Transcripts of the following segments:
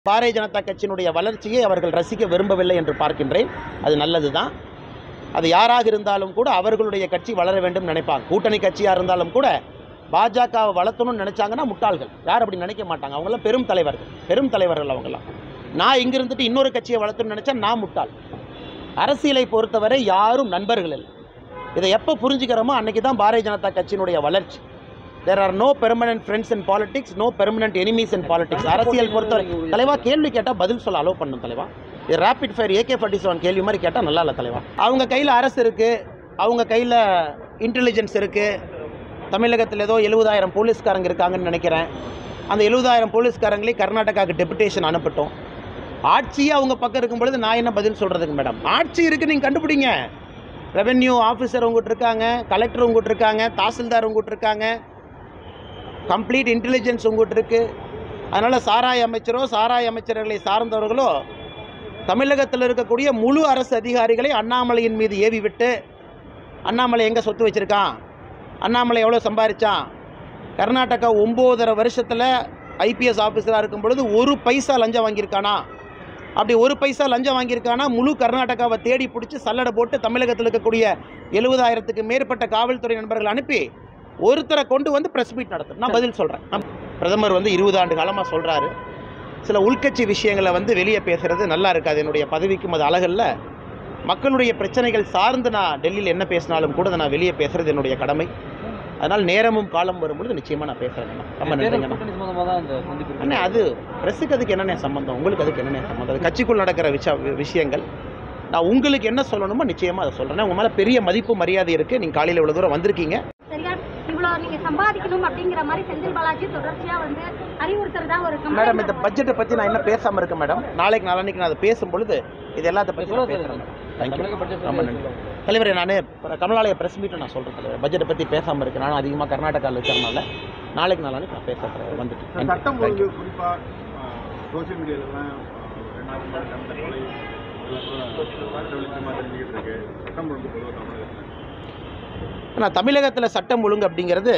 பாரதிய ஜனதா கட்சியினுடைய வளர்ச்சியை அவர்கள் ரசிக்க விரும்பவில்லை என்று பார்க்கின்றேன் அது நல்லது தான் அது யாராக இருந்தாலும் கூட அவர்களுடைய கட்சி வளர வேண்டும் நினைப்பாங்க கூட்டணி கட்சியாக இருந்தாலும் கூட பாஜகவை வளர்த்தணும்னு நினைச்சாங்கன்னா முட்டாள்கள் யார் அப்படி நினைக்க மாட்டாங்க அவங்களாம் பெரும் தலைவர்கள் பெரும் தலைவர்கள் அவங்களாம் நான் இங்க இருந்துட்டு இன்னொரு கட்சியை வளர்த்தணும்னு நினைச்சா நான் முட்டாள் அரசியலை பொறுத்தவரை யாரும் நண்பர்கள் இல்லை இதை எப்போ புரிஞ்சுக்கிறோமோ அன்னைக்கு தான் பாரதிய ஜனதா கட்சியினுடைய வளர்ச்சி there are no permanent friends in politics no permanent enemies in politics அரசியல் பொறுத்தவரை தலைவா கேள்வி கேட்டால் பதில் சொல்ல அலோவ் பண்ணணும் தலைவா இது rapid fire AK forty seven கேள்வி மாதிரி கேட்டால் நல்லா இல்லை தலைவா அவங்க கையில் அரசு இருக்குது அவங்க கையில் இன்டெலிஜென்ஸ் இருக்குது தமிழகத்தில் ஏதோ எழுபதாயிரம் போலீஸ்காரங்க இருக்காங்கன்னு நினைக்கிறேன் அந்த எழுபதாயிரம் போலீஸ்காரங்களே கர்நாடகாவுக்கு டெபுடேஷன் அனுப்பட்டும் ஆட்சியே அவங்க பக்கம் இருக்கும் பொழுது நான் என்ன பதில் சொல்கிறதுக்கு மேடம் ஆட்சி இருக்குது நீங்கள் கண்டுபிடிங்க ரெவென்யூ ஆஃபீஸர் உங்ககிட்ட இருக்காங்க கலெக்டர் உங்ககிட்ட இருக்காங்க தாசில்தார் உங்ககிட்ட இருக்காங்க கம்ப்ளீட் இன்டெலிஜென்ஸ் உங்ககிட்ட இருக்குது அதனால் சாராய அமைச்சரோ சாராய அமைச்சர்களை சார்ந்தவர்களோ தமிழகத்தில் இருக்கக்கூடிய முழு அரசு அதிகாரிகளை அண்ணாமலையின் மீது ஏவி விட்டு அண்ணாமலை எங்கே சொத்து வச்சுருக்கான் அண்ணாமலை எவ்வளோ சம்பாதிச்சான் கர்நாடகா ஒம்போதரை வருஷத்தில் ஐபிஎஸ் ஆஃபீஸராக இருக்கும் பொழுது ஒரு பைசா லஞ்சம் வாங்கியிருக்கானா அப்படி ஒரு பைசா லஞ்சம் வாங்கியிருக்கானா முழு கர்நாடகாவை தேடி பிடிச்சி சல்லடை போட்டு தமிழகத்தில் இருக்கக்கூடிய எழுபதாயிரத்துக்கு மேற்பட்ட காவல்துறை நண்பர்கள் அனுப்பி ஒருத்தரை கொண்டு வந்து ப்ரெஸ் மீட் நடத்தும் நான் பதில் சொல்கிறேன் பிரதமர் வந்து இருபது ஆண்டு காலமாக சொல்கிறாரு சில உள்கட்சி விஷயங்களை வந்து வெளியே பேசுகிறது நல்லா இருக்காது என்னுடைய பதவிக்கும் அது அழகல்ல மக்களுடைய பிரச்சனைகள் சார்ந்து நான் டெல்லியில் என்ன பேசினாலும் கூட அதை நான் வெளியே பேசுறது என்னுடைய கடமை அதனால் நேரமும் காலம் வரும்பொழுது நிச்சயமாக நான் பேசுகிறேன் ரொம்ப நன்றிங்கண்ணா கூட்டணி சம்பந்தமா தான் இந்த சந்திப்பு இருக்கு. அண்ணே அது ப்ரெஸ்ஸுக்கு அதுக்கு என்னென்ன சம்மந்தம் உங்களுக்கு அதுக்கு என்னென்ன சம்மந்தம் அது கட்சிக்குள் நடக்கிற விஷ விஷயங்கள் நான் உங்களுக்கு என்ன சொல்லணுமோ நிச்சயமாக அதை சொல்கிறேன் உங்கள் மேலே பெரிய மதிப்பு மரியாதை இருக்குது நீங்கள் காலையில் இவ்வளோ தூரம் வந்திருக்கீங்க சரியா இவ்வளோ நீங்க சம்பாதிக்கணும் அப்படிங்கிற மாதிரி செந்தில் பாலாஜி தொடர்ச்சியா வந்து அறிவுறுத்துறதா ஒரு மேடம் இந்த பட்ஜெட்டை பற்றி நான் என்ன பேசாமல் இருக்கேன் மேடம் நாளைக்கு நாளான்னைக்கு நான் அதை பேசும் பொழுது இது எல்லாத்த பற்றி நான் பேசுகிறேன் தேங்க்யூ தமிழக பட்ஜெட் ரொம்ப நன்றி தலைவரே நான் கமலாலய ப்ரெஸ் மீட்டில் நான் சொல்கிறேன் தலைவர் பட்ஜெட்டை பற்றி பேசாமல் இருக்கேன் நானும் அதிகமாக கர்நாடகாவில் இருக்கிறனால நாளைக்கு நாளான்னைக்கு நான் பேசுகிறேன் தலைவர் வந்துட்டு சட்டம் Thank you. ஒழுங்கு குறிப்பாக சோஷியல் மீடியாலலாம் ரெண்டாவது முறை நடந்த கொலை இதெல்லாம் கூட வெளிச்சமாக தெரிஞ்சுக்கிட்டு இருக்கு சட்டம் ஒழுங்கு பொதுவாக தமிழகத்தில் ஆனால் தமிழகத்தில் சட்டம் ஒழுங்கு அப்படிங்கிறது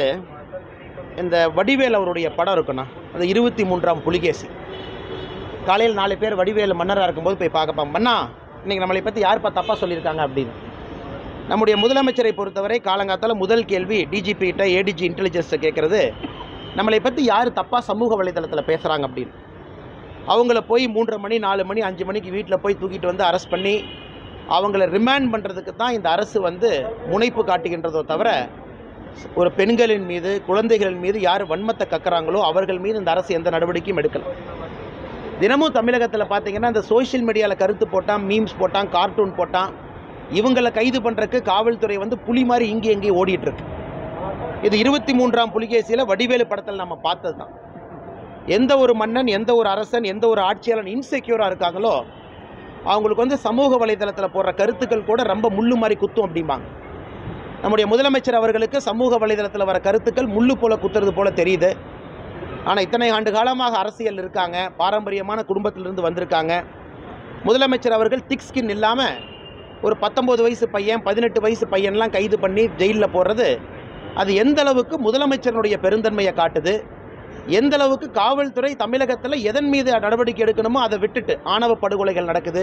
இந்த வடிவேல் அவருடைய படம் இருக்குண்ணா அந்த இருபத்தி மூன்றாம் புலிகேசி காலையில் நாலு பேர் வடிவேல் மன்னராக இருக்கும்போது போய் பார்க்கப்பா மன்னா இன்னைக்கு நம்மளை பற்றி யார்ப்பா தப்பாக சொல்லியிருக்காங்க அப்படின்னு நம்முடைய முதலமைச்சரை பொறுத்தவரை காலங்காத்தால முதல் கேள்வி டிஜிபி கிட்ட ஏடிஜி இன்டெலிஜென்ஸை கேட்குறது நம்மளை பற்றி யார் தப்பாக சமூக வலைதளத்தில் பேசுகிறாங்க அப்படின்னு அவங்கள போய் மூன்றரை மணி நாலு மணி அஞ்சு மணிக்கு வீட்டில் போய் தூக்கிட்டு வந்து அரெஸ்ட் பண்ணி அவங்கள ரிமாண்ட் பண்ணுறதுக்கு தான் இந்த அரசு வந்து முனைப்பு காட்டுகின்றதோ தவிர ஒரு பெண்களின் மீது குழந்தைகளின் மீது யார் வன்மத்தை கக்குறாங்களோ அவர்கள் மீது இந்த அரசு எந்த நடவடிக்கையும் எடுக்கல தினமும் தமிழகத்தில் பார்த்தீங்கன்னா இந்த சோஷியல் மீடியாவில் கருத்து போட்டான் மீம்ஸ் போட்டான் கார்ட்டூன் போட்டான் இவங்களை கைது பண்ணுறக்கு காவல்துறை வந்து புலி மாதிரி இங்கே எங்கேயும் ஓடிட்டு இருக்கு இது இருபத்தி மூன்றாம் புலிகேசியில் வடிவேலு படத்தில் நம்ம பார்த்தது தான் எந்த ஒரு மன்னன் எந்த ஒரு அரசன் எந்த ஒரு ஆட்சியாளன் இன்செக்யூராக இருக்காங்களோ அவங்களுக்கு வந்து சமூக வலைதளத்தில் போடுற கருத்துக்கள் கூட ரொம்ப முள்ளு மாதிரி குத்தும் அப்படிம்பாங்க நம்முடைய முதலமைச்சர் அவர்களுக்கு சமூக வலைதளத்தில் வர கருத்துக்கள் முள்ளு போல குத்துறது போல தெரியுது ஆனால் இத்தனை ஆண்டு காலமாக அரசியல் இருக்காங்க பாரம்பரியமான குடும்பத்திலிருந்து வந்திருக்காங்க முதலமைச்சர் அவர்கள் திக் ஸ்கின் இல்லாமல் ஒரு பத்தொம்போது வயசு பையன் பதினெட்டு வயசு பையன்லாம் கைது பண்ணி ஜெயிலில் போடுறது அது எந்த அளவுக்கு முதலமைச்சருடைய பெருந்தன்மையை காட்டுது எந்த அளவுக்கு காவல்துறை தமிழகத்தில் எதன் மீது நடவடிக்கை எடுக்கணுமோ அதை விட்டுட்டு ஆணவ படுகொலைகள் நடக்குது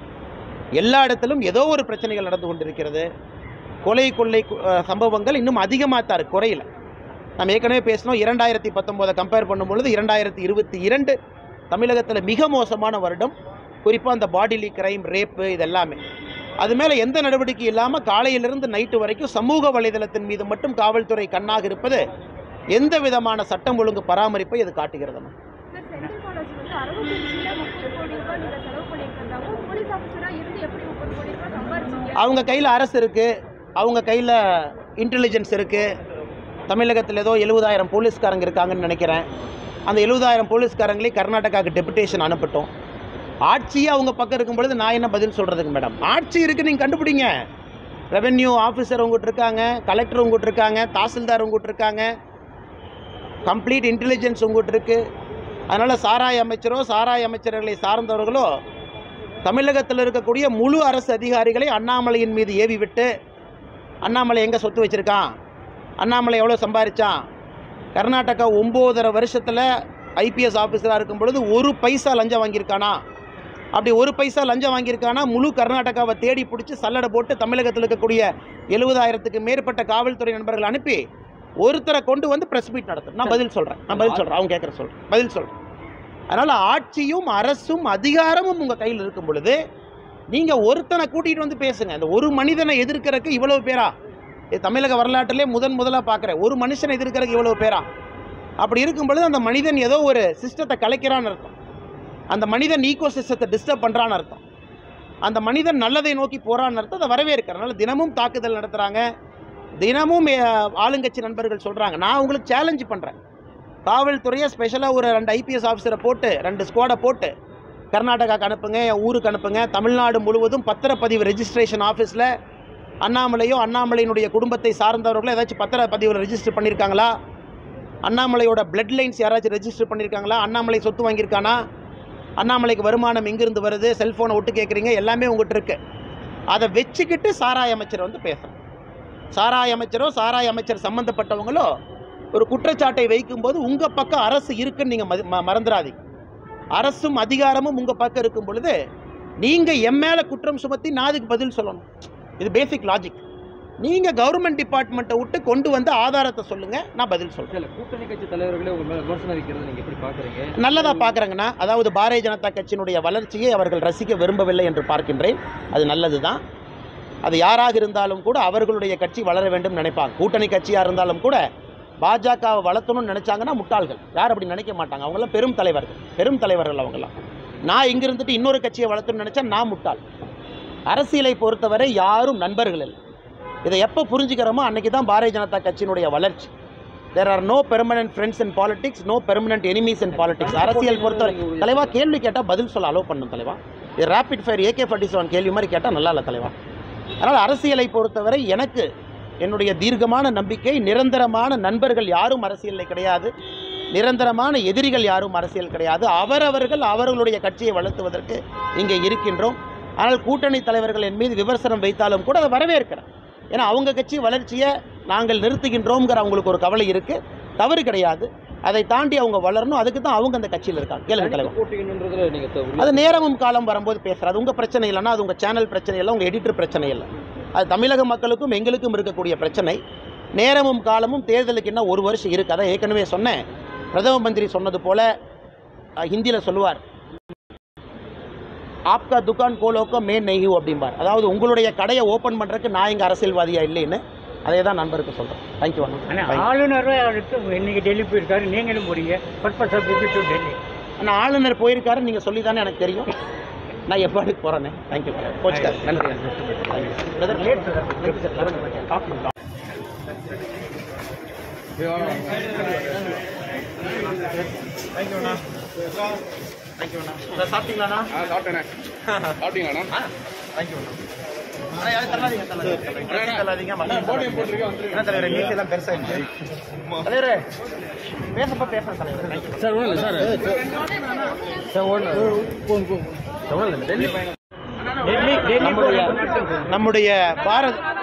எல்லா இடத்திலும் ஏதோ ஒரு பிரச்சனைகள் நடந்து கொண்டிருக்கிறது கொலை கொள்ளை கு- அஹ் சம்பவங்கள் இன்னும் அதிகமாக தான் இருக்கு குறையில நம்ம ஏற்கனவே பேசினோம் இரண்டாயிரத்தி பத்தொம்போதை கம்பேர் பண்ணும்பொழுது இரண்டாயிரத்தி இருபத்தி இரண்டு தமிழகத்தில் மிக மோசமான வருடம் குறிப்பாக அந்த பாடிலி கிரைம் ரேப்பு இது எல்லாமே அது மேலே எந்த நடவடிக்கை இல்லாமல் காலையிலிருந்து நைட்டு வரைக்கும் சமூக வலைதளத்தின் மீது மட்டும் காவல்துறை கண்ணாக இருப்பது எந்த விதமான சட்டம் ஒழுங்கு பராமரிப்பை இது காட்டுகிறதுமா செந்தில் பாலாஜி வந்து அரவக்குறிச்சியில முப்பது கோடி ரூபாய் நீங்க செலவு பண்ணியிருக்கிறதாவும் போலீஸ் ஆஃபீஸரா இருந்து எப்படி முப்பது கோடி ரூபாய் சம்பாரிச்சீங்க அவங்க கையில் அரசு இருக்குது அவங்க கையில் இன்டெலிஜென்ஸ் இருக்குது தமிழகத்தில் ஏதோ எழுபதாயிரம் போலீஸ்காரங்க இருக்காங்கன்னு நினைக்கிறேன் அந்த எழுபதாயிரம் போலீஸ்காரங்களே கர்நாடகாவுக்கு டெபுடேஷன் அனுப்பட்டும் ஆட்சியே அவங்க பக்கம் இருக்கும் பொழுது நான் என்ன பதில் சொல்கிறதுக்கு மேடம் ஆட்சி இருக்குது நீங்கள் கண்டுபிடிங்க ரெவென்யூ ஆஃபீஸர் உங்ககிட்ட இருக்காங்க கலெக்டர் உங்ககிட்ட இருக்காங்க தாசில்தார் உங்ககிட்ட இருக்காங்க கம்ப்ளீட் இன்டெலிஜென்ஸ் உங்ககிட்ட இருக்குது அதனால் சாராய அமைச்சரோ சாராய அமைச்சர்களை சார்ந்தவர்களோ தமிழகத்தில் இருக்கக்கூடிய முழு அரசு அதிகாரிகளை அண்ணாமலையின் மீது ஏவி விட்டு அண்ணாமலை எங்கே சொத்து வச்சுருக்கான் அண்ணாமலை எவ்வளோ சம்பாதிச்சான் கர்நாடகா ஒம்போதரை வருஷத்தில் ஐபிஎஸ் ஆஃபீஸராக இருக்கும் பொழுது ஒரு பைசா லஞ்சம் வாங்கியிருக்கானா அப்படி ஒரு பைசா லஞ்சம் வாங்கியிருக்கானா முழு கர்நாடகாவை தேடி பிடிச்சி சல்லடை போட்டு தமிழகத்தில் இருக்கக்கூடிய எழுபதாயிரத்துக்கு மேற்பட்ட காவல்துறை நண்பர்கள் அனுப்பி ஒருத்தரை கொண்டு வந்து ப்ரெஸ் மீட் நடத்தும் நான் பதில் சொல்கிறேன் நான் பதில் சொல்கிறேன் அவங்க கேட்குற சொல்கிறேன் பதில் சொல்கிறேன் அதனால் ஆட்சியும் அரசும் அதிகாரமும் உங்கள் கையில் இருக்கும் பொழுது நீங்கள் ஒருத்தனை கூட்டிகிட்டு வந்து பேசுங்க அந்த ஒரு மனிதனை எதிர்க்கிறதுக்கு இவ்வளவு பேரா இது தமிழக வரலாற்றிலே முதன் முதலாக பார்க்குறேன் ஒரு மனுஷனை எதிர்க்கிறதுக்கு இவ்வளவு பேரா அப்படி இருக்கும் பொழுது அந்த மனிதன் ஏதோ ஒரு சிஸ்டத்தை கலைக்கிறான்னு அர்த்தம் அந்த மனிதன் ஈகோ சிஸ்டத்தை டிஸ்டர்ப் பண்ணுறான்னு அர்த்தம் அந்த மனிதன் நல்லதை நோக்கி போகிறான்னு அர்த்தம் அதை வரவேற்கிறேன் அதனால் தினமும் தாக்குதல் நடத்துகிறாங்க தினமும் அஹ், ஆளுங்கட்சி நண்பர்கள் சொல்கிறாங்க நான் உங்களுக்கு சேலஞ்சு பண்ணுறேன் காவல்துறையை ஸ்பெஷலாக ஒரு ரெண்டு ஐபிஎஸ் ஆஃபீஸரை போட்டு ரெண்டு ஸ்குவாடை போட்டு கர்நாடகாக்கு அனுப்புங்க என் ஊருக்கு அனுப்புங்க தமிழ்நாடு முழுவதும் பத்திரப்பதிவு ரெஜிஸ்ட்ரேஷன் ஆஃபீஸில் அண்ணாமலையோ அண்ணாமலையினுடைய குடும்பத்தை சார்ந்தவர்களோ ஏதாச்சும் பத்திரப்பதிவில் ரெஜிஸ்டர் பண்ணியிருக்காங்களா அண்ணாமலையோட பிளட் லைன்ஸ் யாராச்சும் ரெஜிஸ்டர் பண்ணியிருக்காங்களா அண்ணாமலை சொத்து வாங்கியிருக்கானா அண்ணாமலைக்கு வருமானம் எங்கிருந்து வருது செல்ஃபோனை ஒட்டு கேட்குறீங்க எல்லாமே உங்கள்கிட்ட இருக்கு அதை வச்சுக்கிட்டு சாராய அமைச்சர் வந்து பேசுகிறேன் சாராய அமைச்சரோ சாராய அமைச்சர் சம்மந்தப்பட்டவங்களோ ஒரு குற்றச்சாட்டை வைக்கும்போது உங்கள் பக்கம் அரசு இருக்குன்னு நீங்கள் மறந்துடாதீங்க அரசும் அதிகாரமும் உங்கள் பக்கம் இருக்கும் பொழுது நீங்கள் என் மேலே குற்றம் சுமத்தி நான் அதுக்கு பதில் சொல்லணும் இது பேசிக் லாஜிக் நீங்கள் கவர்மெண்ட் டிபார்ட்மெண்ட்டை விட்டு கொண்டு வந்து ஆதாரத்தை சொல்லுங்கள் நான் பதில் சொல்கிறேன் இல்ல கூட்டணி கட்சி தலைவர்களே உங்க மேல விமர்சனம் வைக்கிறது நீங்க எப்படி பாக்குறீங்க நல்லதா பார்க்குறேங்கண்ணா அதாவது பாரதிய ஜனதா கட்சியினுடைய வளர்ச்சியை அவர்கள் ரசிக்க விரும்பவில்லை என்று பார்க்கின்றேன் அது நல்லது தான் அது யாராக இருந்தாலும் கூட அவர்களுடைய கட்சி வளர வேண்டும் நினைப்பாங்க கூட்டணி கட்சியாக இருந்தாலும் கூட பாஜகவை வளர்த்தணும்னு நினைச்சாங்கன்னா முட்டாள்கள் யார் அப்படி நினைக்க மாட்டாங்க அவங்களாம் பெரும் தலைவர்கள் பெரும் தலைவர்கள் அவங்களாம் நான் இங்க இருந்துட்டு இன்னொரு கட்சியை வளர்த்தணும்னு நினைச்சா நான் முட்டாள் அரசியலை பொறுத்தவரை யாரும் நண்பர்கள் இல்லை இதை எப்போ புரிஞ்சுக்கிறோமோ அன்னைக்கு தான் பாரதிய ஜனதா கட்சியினுடைய வளர்ச்சி there are no permanent friends in politics no permanent enemies in politics அரசியல் பொறுத்தவரை தலைவா கேள்வி கேட்டால் பதில் சொல்ல அலோவ் பண்ணும் தலைவா இது rapid fire AK forty seven கேள்வி மாதிரி கேட்டால் நல்லா இல்லை தலைவா அதனால் அரசியலை பொறுத்தவரை எனக்கு என்னுடைய தீர்க்கமான நம்பிக்கை நிரந்தரமான நண்பர்கள் யாரும் அரசியலில் கிடையாது நிரந்தரமான எதிரிகள் யாரும் அரசியல் கிடையாது அவரவர்கள் அவர்களுடைய கட்சியை வளர்த்துவதற்கு இங்கே இருக்கின்றோம் ஆனால் கூட்டணி தலைவர்கள் என் மீது விமர்சனம் வைத்தாலும் கூட அதை வரவேற்கிறேன் ஏன்னா அவங்க கட்சி வளர்ச்சியை நாங்கள் நிறுத்துகின்றோங்கிற அவங்களுக்கு ஒரு கவலை இருக்குது தவறு கிடையாது அதை தாண்டி அவங்க வளரணும் அதுக்கு தான் அவங்க அந்த கட்சியில் இருக்காங்க கேளுங்க தலைவர் போட்டிங்கன்றதுல நீங்க த- அது நேரமும் காலம் வரும்போது பேசுகிறது அது உங்கள் பிரச்சனை இல்லைன்னா அது உங்கள் சேனல் பிரச்சனை இல்லை உங்கள் எடிட்டர் பிரச்சனை இல்லை அது தமிழக மக்களுக்கும் எங்களுக்கும் இருக்கக்கூடிய பிரச்சனை நேரமும் காலமும் தேர்தலுக்கு என்ன ஒரு வருஷம் இருக்குது அதான் ஏற்கனவே சொன்னேன் பிரதம மந்திரி சொன்னது போல ஹிந்தியில் சொல்லுவார் ஆப்கா துக்கான் கோலோக்கோ மே நெய்யூ அப்படிம்பார் அதாவது உங்களுடைய கடையை ஓப்பன் பண்ணுறதுக்கு நான் இங்கே அரசியல்வாதியா இல்லைன்னு அதே தான் நண்பருக்கு சொல்கிறேன் தேங்க்யூ ஆனா அண்ணா ஆளுநரும் அவருக்கு இன்னைக்கு டெல்லி போயிருக்காரு நீங்களும் போறீங்க purpose of visit to Delhi ஆனால் ஆளுநர் போயிருக்காரு நீங்கள் சொல்லி தானே எனக்கு தெரியும் நான் எப்போ அதுக்கு போகிறேனே தேங்க்யூ கோச்சுக்கார் நன்றி பிரதர் லேட் தேங்க்யூண்ணா சாப்பிட்டீங்களாண்ணா சாப்பிட்டேனே சாப்பிட்டீங்களாண்ணா தேங்க்யூண்ணா அண்ணா, யாரும் தள்ளாதீங்க, தள்ளாதீங்க. தள்ளாதீங்க, மறந்துடாதீங்க. என்ன தலைவரே, மீசை எல்லாம் பெருசாயிடுச்சு. தலைவரே, பேசப்ப பேசுறேன் தலைவரே. Thank you. சார் ஒண்ணு சார் சார் ஒண்ணு டெல்லி டெல்லி நம்முடைய நம்முடைய பாரத்